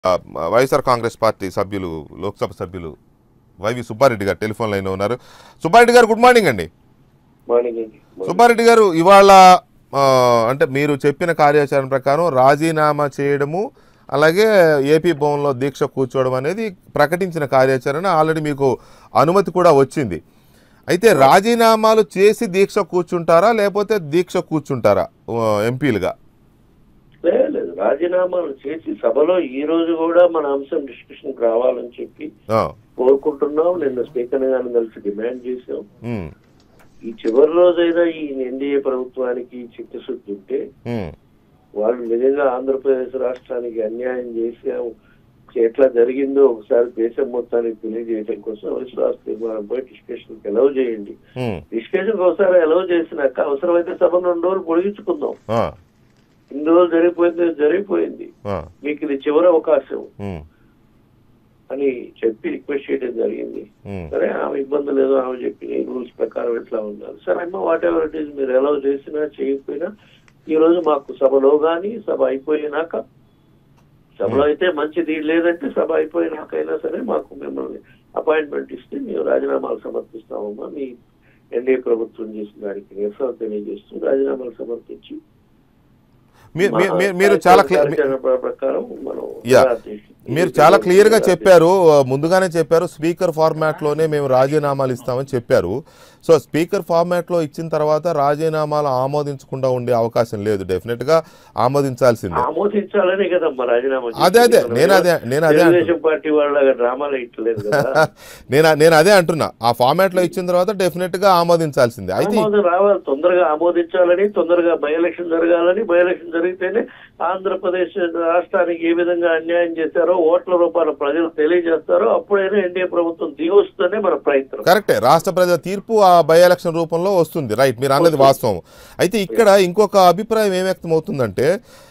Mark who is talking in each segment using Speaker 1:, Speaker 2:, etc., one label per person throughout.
Speaker 1: ఆ, వైఎస్ఆర్ కాంగ్రెస్ పార్టీ సభ్యులు లోక్సభ సభ్యులు వైవి సుబ్బారెడ్డి గారు టెలిఫోన్ లైన్లో ఉన్నారు సుబ్బారెడ్డి గారు గుడ్ మార్నింగ్ అండి
Speaker 2: మార్నింగ్ అండి
Speaker 1: సుబ్బారెడ్డి గారు ఇవాళ ఆ, అంటే మీరు చెప్పిన కార్యాచరణ ప్రకారం రాజీనామా చేయడము అలాగే ఏపీ భవన్లో దీక్ష కూర్చోవడం అనేది ప్రకటించిన కార్యాచరణ ఆల్రెడీ మీకు అనుమతి కూడా వచ్చింది అయితే రాజీనామాలు చేసి దీక్ష కూర్చుంటారా లేకపోతే దీక్ష కూర్చుంటారా ఆ, ఎంపీలుగా
Speaker 2: లేదు లేదు రాజీనామాలు చేసి సభలో ఈ రోజు కూడా మన అంశం డిస్కషన్ రావాలని చెప్పి
Speaker 1: ఆ,
Speaker 2: కోరుకుంటున్నాం నిన్న స్పీకర్ గారిని కలిసి డిమాండ్ చేసాం
Speaker 1: ఉమ్,
Speaker 2: ఈ చివరి రోజైనా ఈ ఎన్డీఏ ప్రభుత్వానికి చిత్తశుద్ధి ఉంటే
Speaker 1: ఉమ్,
Speaker 2: వాళ్ళు నిజంగా ఆంధ్రప్రదేశ్ రాష్ట్రానికి అన్యాయం చేసాం ఎట్లా జరిగిందో ఒకసారి దేశం మొత్తానికి తెలియజేయడం కోసం అవిశ్వాస తీర్మానంపై డిస్కషన్ ఎలవ్ చేయండి
Speaker 1: ఉమ్,
Speaker 2: డిస్కషన్ ఒకసారి ఎలవ్ చేసినాక అవసరమైతే సభ రెండు రోజులు పొడిగించుకుందాం
Speaker 1: ఆ,
Speaker 2: ఇన్ని రోజులు జరిగిపోయింది జరిగిపోయింది
Speaker 1: ఆ,
Speaker 2: మీకు ఇది చివరి అవకాశం
Speaker 1: ఉమ్,
Speaker 2: అని చెప్పి రిక్వెస్ట్ చేయడం జరిగింది
Speaker 1: ఉమ్,
Speaker 2: సరే ఆమె ఇబ్బంది లేదు ఆమె చెప్పిన రూల్స్ ప్రకారం ఎట్లా ఉన్నారు సరే అమ్మ వాట్ ఎవర్ ఇట్ ఈస్ మీరు ఎలా చేసినా చేయకపోయినా ఈ రోజు మాకు సభలో గాని సభ అయిపోయినాక సభలో అయితే మంచిది లేదంటే సభ అయిపోయినాకైనా సరే మాకు మిమ్మల్ని అపాయింట్మెంట్ ఇస్తే మేము రాజీనామాలు సమర్పిస్తామమ్మా మీ ఎన్డీఏ ప్రభుత్వం చేసిన దానికి నిరసన తెలియజేస్తూ రాజీనామాలు సమర్పించి
Speaker 1: మీ- మీ- మీ-
Speaker 2: మా
Speaker 1: మీరు చాలా క్లియర్
Speaker 2: కార్యాచరణ ప్రకారం మనం
Speaker 1: యా.
Speaker 2: ఇలా
Speaker 1: మీరు చాలా క్లియర్ గా చెప్పారు ముందుగానే చెప్పారు స్పీకర్ ఫార్మాట్ లోనే మేము రాజీనామాలు ఇస్తామని చెప్పారు సో స్పీకర్ ఫార్మాట్ లో ఇచ్చిన తర్వాత రాజీనామాలు ఆమోదించకుండా ఉండే అవకాశం లేదు డెఫినెట్ గా ఆమోదించాల్సిందే
Speaker 2: ఆమోదించాలనే కదమ్మా రాజీనామా
Speaker 1: అదే, అదే.
Speaker 2: చేసింది.
Speaker 1: నేను అదే- నేను అదే
Speaker 2: తెలుగుదేశం పార్టీ వాళ్ళ డ్రామాలు ఇట్లేదు కదా
Speaker 1: నేను నేను అదే అంటున్నా ఆ ఫార్మాట్ లో ఇచ్చిన తర్వాత డెఫినెట్ గా ఆమోదించాల్సిందే అయితే
Speaker 2: ఆమోదం రావాలి తొందరగా ఆమోదించాలని తొందరగా బై ఎలక్షన్ జరగాలని బై ఎలక్షన్ జరిగితేనే ఆంధ్రప్రదేశ్ రాష్ట్రానికి ఏ విధంగా అన్యాయం చేశారో ఓట్ల రూపాయల ప్రజలు తెలియజేస్తారో అప్పుడైనా ఎన్డీఏ ప్రభుత్వం దిగొస్తుందనే మన ప్రయత్నం
Speaker 1: కరెక్టే రాష్ట్ర ప్రజల తీర్పు ఆ బై ఎలక్షన్ రూపంలో వస్తుంది రైట్ మీరు అన్నది వాస్తవం అయితే ఇక్కడ ఇంకొక అభిప్రాయం ఏం వ్యక్తం అవుతుందంటే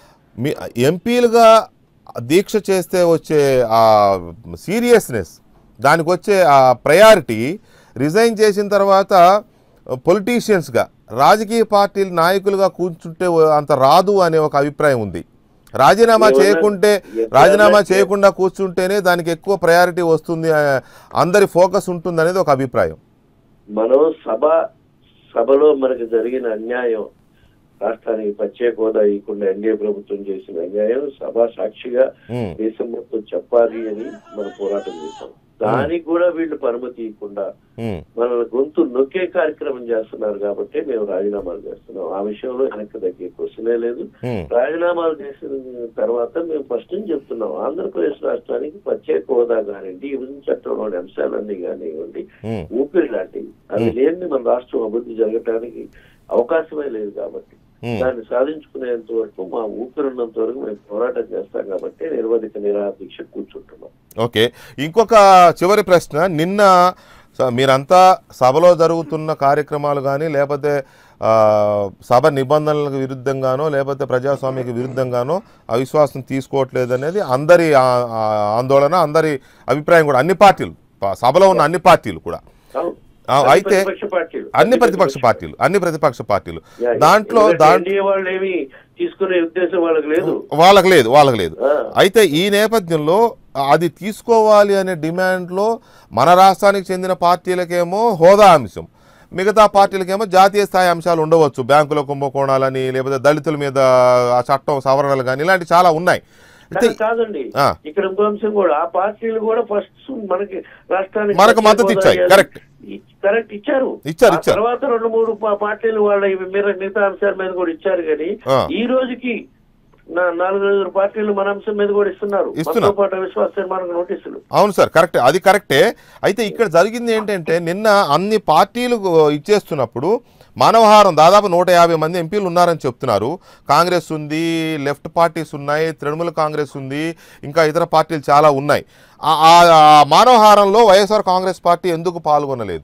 Speaker 1: మీ ఎంపీలుగా దీక్ష చేస్తే వచ్చే ఆ సీరియస్నెస్ దానికి వచ్చే ఆ ప్రయారిటీ రిజైన్ చేసిన తర్వాత పొలిటీషియన్స్గా రాజకీయ పార్టీల నాయకులుగా కూర్చుంటే అంత రాదు అనే ఒక అభిప్రాయం ఉంది రాజీనామా
Speaker 2: ఏమన్నా-
Speaker 1: చేయకుంటే
Speaker 2: ఎట్లా
Speaker 1: రాజీనామా
Speaker 2: అంటే-
Speaker 1: చేయకుండా కూర్చుంటేనే దానికి ఎక్కువ ప్రయారిటీ వస్తుంది ఆ, అందరి ఫోకస్ ఉంటుంది అనేది ఒక అభిప్రాయం
Speaker 2: మనం సభ సభలో మనకు జరిగిన అన్యాయం రాష్ట్రానికి ప్రత్యేక హోదా ఇవ్వకుండా ఎన్డీఏ ప్రభుత్వం చేసిన అన్యాయం సభ సాక్షిగా
Speaker 1: ఉమ్,
Speaker 2: దేశం మొత్తం చెప్పాలి అని మనం పోరాటం చేశాం దానికి కూడా వీళ్ళు పరిమితి ఇవ్వకుండా
Speaker 1: ఉమ్,
Speaker 2: మనల్ని గొంతు నొక్కే కార్యక్రమం చేస్తున్నారు కాబట్టి మేము రాజీనామాలు చేస్తున్నాం ఆ విషయంలో వెనక్కి తగ్గే క్వశ్చనే లేదు
Speaker 1: ఉమ్,
Speaker 2: రాజీనామాలు చేసిన తర్వాత మేము ఫస్ట్ నుంచి చెప్తున్నాం ఆంధ్రప్రదేశ్ రాష్ట్రానికి ప్రత్యేక హోదా కానివ్వండి విభజన చట్టంలోని అంశాలన్నీ కానివ్వండి
Speaker 1: ఉమ్,
Speaker 2: ఊపిరి లాంటివి అది లేని మన రాష్ట్రం అభివృద్ధి జరగటానికి అవకాశమే లేదు కాబట్టి
Speaker 1: ఉమ్.
Speaker 2: దాన్ని సాధించుకునేంత వరకు మా ఊపిరిన్నంత వరకు మేము పోరాటం చేస్తాం కాబట్టి నిర్వధిక నిరాహార దీక్ష కూర్చుంటున్నాం
Speaker 1: ఓకే ఇంకొక చివరి ప్రశ్న నిన్న స- మీరంతా సభలో జరుగుతున్న కార్యక్రమాలు కానీ లేకపోతే ఆ, సభ నిబంధనలకు విరుద్ధంగానో లేకపోతే ప్రజాస్వామ్యకి విరుద్ధంగానో అవిశ్వాసం తీసుకోవట్లేదు అనేది అందరి ఆ- ఆ ఆందోళన అందరి అభిప్రాయం కూడా అన్ని పార్టీలు ప- సభలో ఉన్న అన్ని పార్టీలు కూడా
Speaker 2: అవును.
Speaker 1: ఆ,
Speaker 2: అన్ని
Speaker 1: అయితే
Speaker 2: ప్రతిపక్ష పార్టీలు
Speaker 1: అన్ని ప్రతిపక్ష పార్టీలు అన్ని ప్రతిపక్ష పార్టీలు
Speaker 2: యా,
Speaker 1: దాంట్లో
Speaker 2: ఎందుకంటే
Speaker 1: దాంట్లో
Speaker 2: ఎన్డీఏ వాళ్ళు ఏమి తీసుకునే ఉద్దేశం వాళ్ళకి లేదు
Speaker 1: వాళ్ళకి లేదు వాళ్ళకి లేదు
Speaker 2: ఆ.
Speaker 1: అయితే ఈ నేపథ్యంలో అది తీసుకోవాలి అనే డిమాండ్లో మన రాష్ట్రానికి చెందిన పార్టీలకేమో హోదా అంశం మిగతా పార్టీలకేమో జాతీయ స్థాయి అంశాలు ఉండవచ్చు బ్యాంకుల కుంభకోణాలని లేకపోతే దళితుల మీద ఆ చట్టం సవరణలు కానీ ఇలాంటి చాలా ఉన్నాయి అయితే
Speaker 2: కానీ కాదండి
Speaker 1: ఆ.
Speaker 2: ఇక్కడ ఇంకో అంశం కూడా ఆ పార్టీలు కూడా ఫస్ట్ మనకి రాష్ట్రానికి
Speaker 1: మనకు మద్దతు ఇచ్చాయి.
Speaker 2: ప్రత్యేక హోదా
Speaker 1: కరెక్ట్.
Speaker 2: ఇ- కరెక్ట్ ఇచ్చారు
Speaker 1: ఇచ్చారు,
Speaker 2: ఆ
Speaker 1: ఇచ్చారు.
Speaker 2: తర్వాత రెండు మూడు పా- పార్టీలు వాళ్ళ ఇవి మిగతా మిగతా అంశాల మీద కూడా ఇచ్చారు కానీ
Speaker 1: ఆ.
Speaker 2: ఈ రోజుకి నా- నాలుగు ఐదు పార్టీలు మన అంశం మీద కూడా ఇస్తున్నారు
Speaker 1: ఇస్తున్నారు.
Speaker 2: మనతో పాటు విశ్వాస తీర్మానం నోటీసులు
Speaker 1: అవును సార్ కరెక్ట్ అది కరెక్టే అయితే ఇక్కడ జరిగింది ఏంటంటే నిన్న అన్ని పార్టీలు ఇచ్చేస్తున్నప్పుడు మానవహారం దాదాపు నూట యాభై మంది ఎంపీలు ఉన్నారని చెప్తున్నారు కాంగ్రెస్ ఉంది లెఫ్ట్ పార్టీస్ ఉన్నాయి తృణమూల కాంగ్రెస్ ఉంది ఇంకా ఇతర పార్టీలు చాలా ఉన్నాయి ఆ- ఆ- ఆ మానవహారంలో వైఎస్ఆర్ కాంగ్రెస్ పార్టీ ఎందుకు పాల్గొనలేదు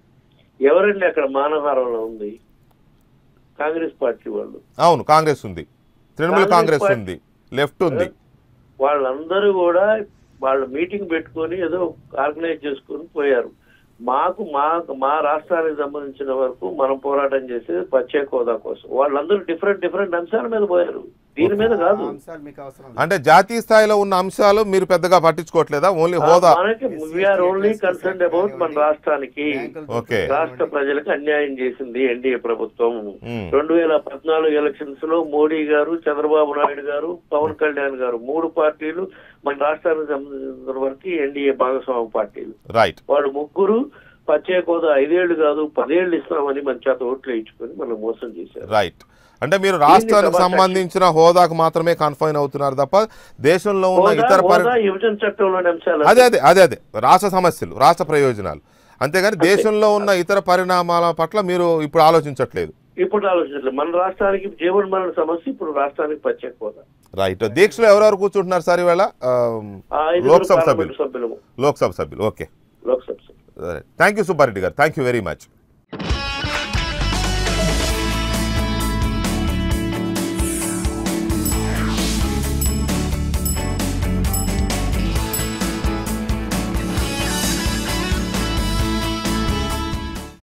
Speaker 2: ఎవరండి అక్కడ మానహారంలో ఉంది కాంగ్రెస్ పార్టీ వాళ్ళు
Speaker 1: అవును కాంగ్రెస్ ఉంది తృణమూల
Speaker 2: కాంగ్రెస్
Speaker 1: కాంగ్రెస్
Speaker 2: పార్టీ-
Speaker 1: ఉంది లెఫ్ట్ ఉంది
Speaker 2: వాళ్ళందరూ కూడా వాళ్ళ మీటింగ్ పెట్టుకొని ఏదో ఆర్గనైజ్ చేసుకొని పోయారు మాకు మా మా రాష్ట్రానికి సంబంధించిన వరకు మనం పోరాటం చేసేది ప్రత్యేక హోదా కోసం వాళ్ళందరూ డిఫరెంట్ డిఫరెంట్ అంశాల మీద పోయారు దీని మీద కాదు
Speaker 3: అంశాలు మీకు అవసరం
Speaker 1: అంటే జాతీయ స్థాయిలో ఉన్న అంశాలు మీరు పెద్దగా పట్టించుకోవట్లేదా ఓన్లీ హోదా
Speaker 2: మనకి వీఆర్ ఓన్లీ కన్సర్న్ అబౌట్ మన రాష్ట్రానికి
Speaker 1: ఓకే.
Speaker 2: రాష్ట్ర ప్రజలకు అన్యాయం చేసింది ఎన్డీఏ ప్రభుత్వం
Speaker 1: మ్మ్.
Speaker 2: రెండు వేల పద్నాలుగు ఎలక్షన్స్ లో మోడీ గారు చంద్రబాబు నాయుడు గారు పవన్ కళ్యాణ్ గారు మూడు పార్టీలు మన రాష్ట్రానికి సంబంధించిన వరకు ఎన్డీఏ భాగస్వామ్య పార్టీలు
Speaker 1: రైట్
Speaker 2: వాళ్ళు ముగ్గురు ప్రత్యేక హోదా ఐదేళ్లు కాదు పదేళ్లు ఇస్తామని మన చేత ఓట్లు ఇచ్చుకొని మనం మోసం చేశారు
Speaker 1: రైట్ అంటే మీరు రాష్ట్రానికి
Speaker 2: సభా
Speaker 1: సంబంధించిన హోదాకు మాత్రమే కన్ఫైన్ అవుతున్నారు తప్ప దేశంలో ఉన్న
Speaker 2: హోదా
Speaker 1: ఇతర పరి
Speaker 2: హోదా విభజన చట్టంలోని అంశాలు
Speaker 1: అదే అదే అదే అదే రాష్ట్ర సమస్యలు రాష్ట్ర ప్రయోజనాలు అంతేగాని దేశంలో ఉన్న ఇతర పరిణామాల పట్ల మీరు ఇప్పుడు ఆలోచించట్లేదు
Speaker 2: ఇప్పుడు ఆలోచించలేదు మన రాష్ట్రానికి జీవన మరణ సమస్య ఇప్పుడు రాష్ట్రానికి ప్రత్యేక హోదా
Speaker 1: రైట్ దీక్షలో ఎవరెవరు కూర్చుంటున్నారు సార్ ఇవాళ ఆ,
Speaker 2: ఆ ఐదుగురు
Speaker 1: లోక్సభ
Speaker 2: పార్లమెంటు
Speaker 1: సభ్యులు
Speaker 2: సభ్యులు
Speaker 1: లోక్సభ సభ్యులు ఓకే
Speaker 2: లోక్సభ సభ్యులు
Speaker 1: థ్యాంక్ యూ సుబ్బారెడ్డి గారు థ్యాంక్ యూ వెరీ మచ్